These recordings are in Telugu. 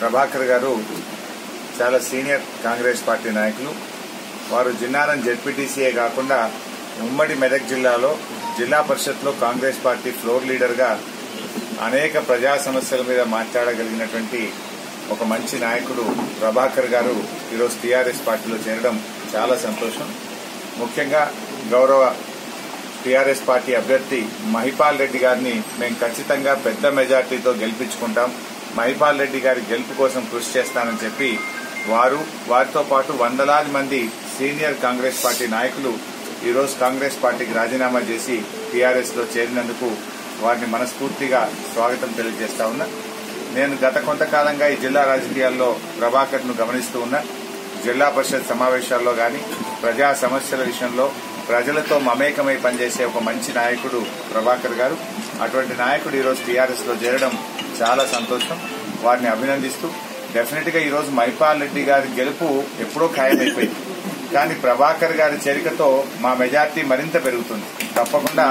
ప్రభాకర్ గారు చాలా సీనియర్ కాంగ్రెస్ పార్టీ నాయకులు వారు జిన్నారం జెడ్పీటీసీయే కాకుండా ఉమ్మడి మెదక్ జిల్లాలో జిల్లా పరిషత్లో కాంగ్రెస్ పార్టీ ఫ్లోర్ లీడర్గా అనేక ప్రజా సమస్యల మీద మాట్లాడగలిగినటువంటి ఒక మంచి నాయకుడు ప్రభాకర్ గారు ఈరోజు టీఆర్ఎస్ పార్టీలో చేరడం చాలా సంతోషం ముఖ్యంగా గౌరవ టీఆర్ఎస్ పార్టీ అభ్యర్థి మహిపాల్ రెడ్డి గారిని మేము ఖచ్చితంగా పెద్ద మెజార్టీతో గెలిపించుకుంటాం మహిపాల్ రెడ్డి గారి గెలుపు కోసం కృషి చేస్తానని చెప్పి వారు వారితో పాటు వందలాది మంది సీనియర్ కాంగ్రెస్ పార్టీ నాయకులు ఈరోజు కాంగ్రెస్ పార్టీకి రాజీనామా చేసి టీఆర్ఎస్ లో చేరినందుకు వారిని మనస్ఫూర్తిగా స్వాగతం తెలియజేస్తా ఉన్నా నేను గత కొంతకాలంగా ఈ జిల్లా రాజకీయాల్లో ప్రభాకర్ ను గమనిస్తూ ఉన్నా జిల్లా పరిషత్ సమావేశాల్లో గాని ప్రజా సమస్యల విషయంలో ప్రజలతో మమేకమై పనిచేసే ఒక మంచి నాయకుడు ప్రభాకర్ గారు అటువంటి నాయకుడు ఈరోజు టీఆర్ఎస్ లో చేరడం చాలా సంతోషం వారిని అభినందిస్తూ డెఫినెట్ గా ఈరోజు మైపాల్ రెడ్డి గారి గెలుపు ఎప్పుడో ఖాయమైపోయింది కానీ ప్రభాకర్ గారి చేరికతో మా మెజార్టీ మరింత పెరుగుతుంది తప్పకుండా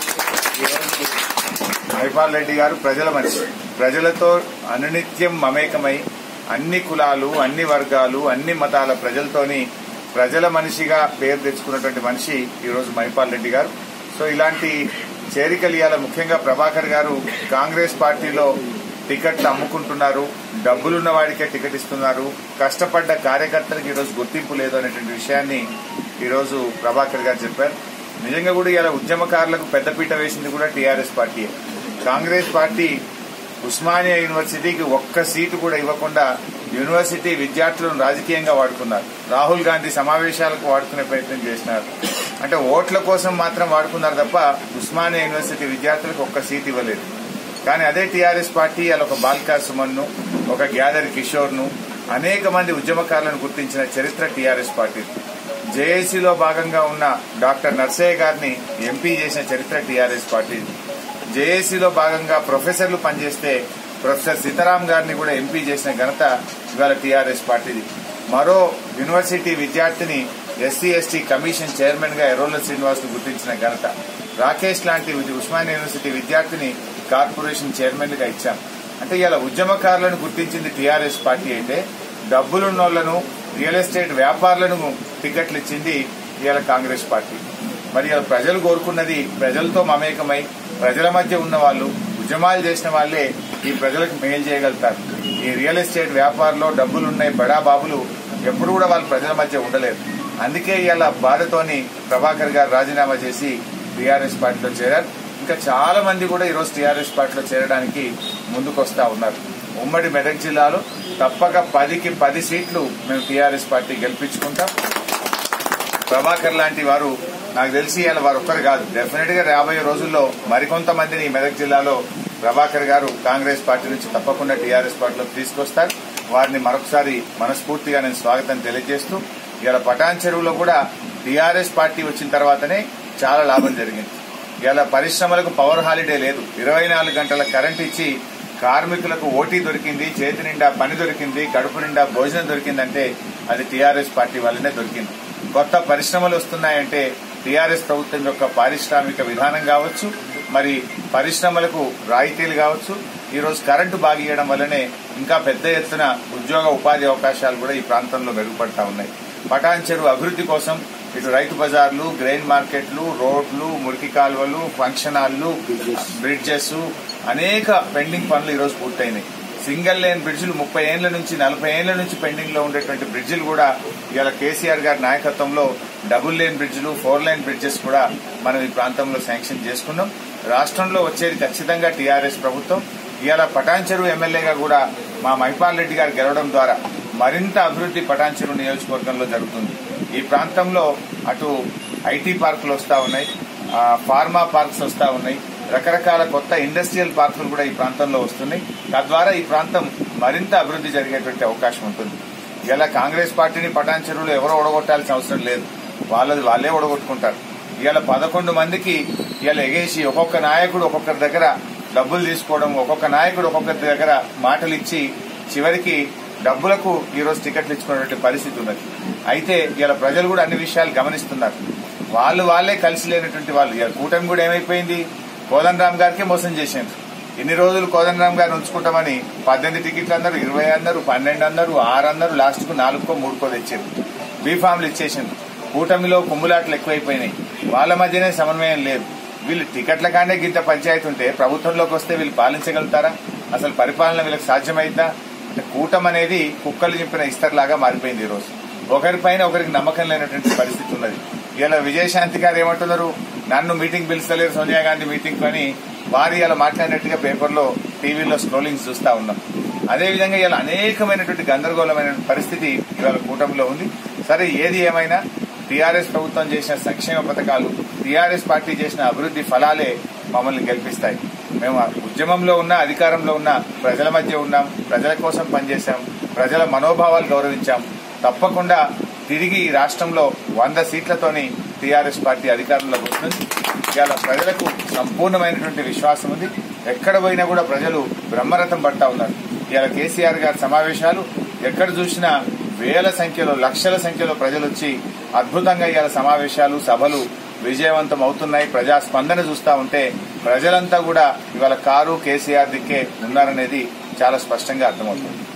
ఈరోజు మైపాల్ రెడ్డి గారు ప్రజల మనిషి ప్రజలతో అనునిత్యం మమేకమై అన్ని కులాలు అన్ని వర్గాలు అన్ని మతాల ప్రజలతోని ప్రజల మనిషిగా పేరు తెచ్చుకున్నటువంటి మనిషి ఈరోజు మైపాల్ రెడ్డి గారు సో ఇలాంటి చేరికలు ఇవాళ ముఖ్యంగా ప్రభాకర్ గారు కాంగ్రెస్ పార్టీలో టికెట్లు అమ్ముకుంటున్నారు డబ్బులున్న వాడికే టికెట్ ఇస్తున్నారు కష్టపడ్డ కార్యకర్తలకు ఈరోజు గుర్తింపు లేదు అనేటువంటి విషయాన్ని ఈరోజు ప్రభాకర్ గారు చెప్పారు నిజంగా కూడా ఇలా ఉద్యమకారులకు పెద్దపీట వేసింది కూడా టీఆర్ఎస్ పార్టీ కాంగ్రెస్ పార్టీ ఉస్మానియా యూనివర్సిటీకి ఒక్క సీటు కూడా ఇవ్వకుండా యూనివర్సిటీ విద్యార్థులను రాజకీయంగా వాడుకున్నారు రాహుల్ గాంధీ సమావేశాలకు వాడుకునే ప్రయత్నం చేసినారు అంటే ఓట్ల కోసం మాత్రం వాడుకున్నారు తప్ప ఉస్మానియా యూనివర్సిటీ విద్యార్థులకు ఒక్క సీట్ ఇవ్వలేదు కానీ అదే టీఆర్ఎస్ పార్టీ అలా ఒక బాల్కా సుమన్ ను ఒక గ్యాదర్ కిషోర్ ను అనేక మంది ఉద్యమకారులను గుర్తించిన చరిత్ర టీఆర్ఎస్ పార్టీ జేఏసీలో భాగంగా ఉన్న డాక్టర్ నర్సయ్య గారిని ఎంపీ చేసిన చరిత్ర టీఆర్ఎస్ పార్టీ జేఏసీలో భాగంగా ప్రొఫెసర్లు పనిచేస్తే ప్రొఫెసర్ సీతారాం గారిని కూడా ఎంపీ చేసిన ఘనత ఇవాళ టీఆర్ఎస్ పార్టీది మరో యూనివర్సిటీ విద్యార్థిని ఎస్సీ ఎస్టీ కమిషన్ చైర్మన్ గా ఎర్రోల శ్రీనివాస్ గుర్తించిన ఘనత రాకేష్ లాంటి ఉస్మానియా యూనివర్సిటీ విద్యార్థిని కార్పొరేషన్ చైర్మన్ గా ఇచ్చాం అంటే ఇలా ఉద్యమకారులను గుర్తించింది టీఆర్ఎస్ పార్టీ అయితే డబ్బులున్నోళ్లను రియల్ ఎస్టేట్ వ్యాపారులను టికెట్లు ఇచ్చింది ఇవాళ కాంగ్రెస్ పార్టీ మరి ఇలా ప్రజలు కోరుకున్నది ప్రజలతో మమేకమై ప్రజల మధ్య ఉన్న వాళ్ళు ఉద్యమాలు చేసిన వాళ్లే ఈ ప్రజలకు మేలు చేయగలుగుతారు ఈ రియల్ ఎస్టేట్ వ్యాపారంలో డబ్బులున్నాయి బడా బాబులు ఎప్పుడు కూడా వాళ్ళు ప్రజల మధ్య ఉండలేరు అందుకే ఇలా బాధతోని ప్రభాకర్ గారు రాజీనామా చేసి టీఆర్ఎస్ పార్టీలో చేరారు ఇంకా చాలా మంది కూడా ఈరోజు టీఆర్ఎస్ పార్టీలో చేరడానికి ముందుకొస్తా ఉన్నారు ఉమ్మడి మెదక్ జిల్లాలో తప్పక పదికి పది సీట్లు మేము టీఆర్ఎస్ పార్టీ గెలిపించుకుంటాం ప్రభాకర్ లాంటి వారు నాకు తెలిసి ఇలా వారు ఒక్కరు కాదు డెఫినెట్ గా రాబోయే రోజుల్లో మరికొంతమందిని మెదక్ జిల్లాలో ప్రభాకర్ గారు కాంగ్రెస్ పార్టీ నుంచి తప్పకుండా టీఆర్ఎస్ పార్టీలోకి తీసుకొస్తారు వారిని మరొకసారి మనస్ఫూర్తిగా నేను స్వాగతం తెలియజేస్తూ ఇలా పటాన్ చెరువులో కూడా టీఆర్ఎస్ పార్టీ వచ్చిన తర్వాతనే చాలా లాభం జరిగింది ఇలా పరిశ్రమలకు పవర్ హాలిడే లేదు ఇరవై నాలుగు గంటల కరెంట్ ఇచ్చి కార్మికులకు ఓటీ దొరికింది చేతి నిండా పని దొరికింది కడుపు నిండా భోజనం దొరికిందంటే అది టీఆర్ఎస్ పార్టీ వల్లనే దొరికింది కొత్త పరిశ్రమలు వస్తున్నాయంటే టీఆర్ఎస్ ప్రభుత్వం యొక్క పారిశ్రామిక విధానం కావచ్చు మరి పరిశ్రమలకు రాయితీలు కావచ్చు ఈ రోజు కరెంటు బాగియడం వల్లనే ఇంకా పెద్ద ఎత్తున ఉద్యోగ ఉపాధి అవకాశాలు కూడా ఈ ప్రాంతంలో మెరుగుపడతా ఉన్నాయి పటాన్ చెరువు అభివృద్ది కోసం ఇటు రైతు బజార్లు గ్రెయిన్ మార్కెట్లు రోడ్లు మురికి కాలువలు ఫంక్షన్ హాల్లు బ్రిడ్జెస్ అనేక పెండింగ్ పనులు ఈ రోజు పూర్తయినాయి సింగిల్ లేన్ బ్రిడ్జిలు ముప్పై ఏళ్ల నుంచి నలభై ఏళ్ల నుంచి పెండింగ్ లో ఉండేటువంటి బ్రిడ్జిలు కూడా ఇవాళ కేసీఆర్ గారి నాయకత్వంలో డబుల్ లేన్ బ్రిడ్జిలు ఫోర్ లైన్ బ్రిడ్జెస్ కూడా మనం ఈ ప్రాంతంలో శాంక్షన్ చేసుకున్నాం రాష్ట్రంలో వచ్చేది ఖచ్చితంగా టీఆర్ఎస్ ప్రభుత్వం ఇవాళ పటాన్ చెరువు ఎమ్మెల్యేగా కూడా మా మైపాల్ రెడ్డి గారు గెలవడం ద్వారా మరింత అభివృద్ది పటాన్ చెరువు నియోజకవర్గంలో జరుగుతుంది ఈ ప్రాంతంలో అటు ఐటీ పార్కులు వస్తా ఉన్నాయి ఆ, ఫార్మా పార్క్స్ వస్తా ఉన్నాయి రకరకాల కొత్త ఇండస్ట్రియల్ పార్కులు కూడా ఈ ప్రాంతంలో వస్తున్నాయి తద్వారా ఈ ప్రాంతం మరింత అభివృద్ది జరిగేటువంటి అవకాశం ఉంటుంది ఇలా కాంగ్రెస్ పార్టీని పటాన్ చెరువులో ఎవరో ఓడగొట్టాల్సిన అవసరం లేదు వాళ్ళది వాళ్ళే ఓడగొట్టుకుంటారు ఇవాళ పదకొండు మందికి ఇవాళ ఎగేసి ఒక్కొక్క నాయకుడు ఒక్కొక్కరి దగ్గర డబ్బులు తీసుకోవడం ఒక్కొక్క నాయకుడు ఒక్కొక్కరి దగ్గర మాటలు ఇచ్చి చివరికి డబ్బులకు ఈ రోజు టికెట్లు ఇచ్చుకున్నటువంటి పరిస్థితి ఉన్నది అయితే ఇలా ప్రజలు కూడా అన్ని విషయాలు గమనిస్తున్నారు వాళ్ళు వాళ్ళే కలిసి లేనటువంటి వాళ్ళు ఇవాళ కూటమి కూడా ఏమైపోయింది కోదండరామ్ గారికే మోసం చేసేందుకు ఇన్ని రోజులు కోదండరామ్ గారు ఉంచుకుంటామని పద్దెనిమిది టికెట్లు అన్నారు ఇరవై అన్నారు పన్నెండు అన్నారు ఆరు అన్నారు లాస్ట్ కు నాలుగుకో మూడుకో తెచ్చారు బీఫామ్లు ఇచ్చేసింది కూటమిలో కుమ్ములాట్లు ఎక్కువైపోయినాయి వాళ్ళ మధ్యనే సమన్వయం లేదు వీళ్ళు టికెట్ల కానే గింత పంచాయతీ ఉంటే ప్రభుత్వంలోకి వస్తే వీళ్ళు పాలించగలుగుతారా అసలు పరిపాలన వీళ్ళకి సాధ్యమైద్దా అంటే కూటమి అనేది కుక్కలు చింపిన ఇస్తర్లాగా మారిపోయింది ఈ రోజు ఒకరిపైన ఒకరికి నమ్మకం లేనటువంటి పరిస్థితి ఉన్నది ఇలా విజయశాంతి గారు ఏమంటున్నారు నన్ను మీటింగ్ పిలుస్తలేరు సోనియా గాంధీ మీటింగ్ అని వారు ఇలా మాట్లాడినట్టుగా పేపర్లో టీవీలో స్క్రోలింగ్స్ చూస్తా ఉన్నాం అదేవిధంగా ఇలా అనేకమైనటువంటి గందరగోళమైన పరిస్థితి ఇవాళ కూటమిలో ఉంది సరే ఏది ఏమైనా టీఆర్ఎస్ ప్రభుత్వం చేసిన సంక్షేమ పథకాలు టీఆర్ఎస్ పార్టీ చేసిన అభివృద్ది ఫలాలే మమ్మల్ని గెలిపిస్తాయి మేము ఉద్యమంలో ఉన్న అధికారంలో ఉన్న ప్రజల మధ్య ఉన్నాం ప్రజల కోసం పనిచేశాం ప్రజల మనోభావాలు గౌరవించాం తప్పకుండా తిరిగి ఈ రాష్ట్రంలో వంద సీట్లతోని టీఆర్ఎస్ పార్టీ అధికారంలోకి వస్తుంది ఇవాళ ప్రజలకు సంపూర్ణమైనటువంటి విశ్వాసం ఉంది ఎక్కడ పోయినా కూడా ప్రజలు బ్రహ్మరథం పడతా ఉన్నారు ఇవాళ కేసీఆర్ గారి సమావేశాలు ఎక్కడ చూసినా వేల సంఖ్యలో లక్షల సంఖ్యలో ప్రజలు వచ్చి అద్భుతంగా ఇవాళ సమావేశాలు సభలు విజయవంతం అవుతున్నాయి ప్రజా స్పందన చూస్తా ఉంటే ప్రజలంతా కూడా ఇవాళ కారు కేసీఆర్ దిక్కే ఉన్నారనేది చాలా స్పష్టంగా అర్థమవుతుంది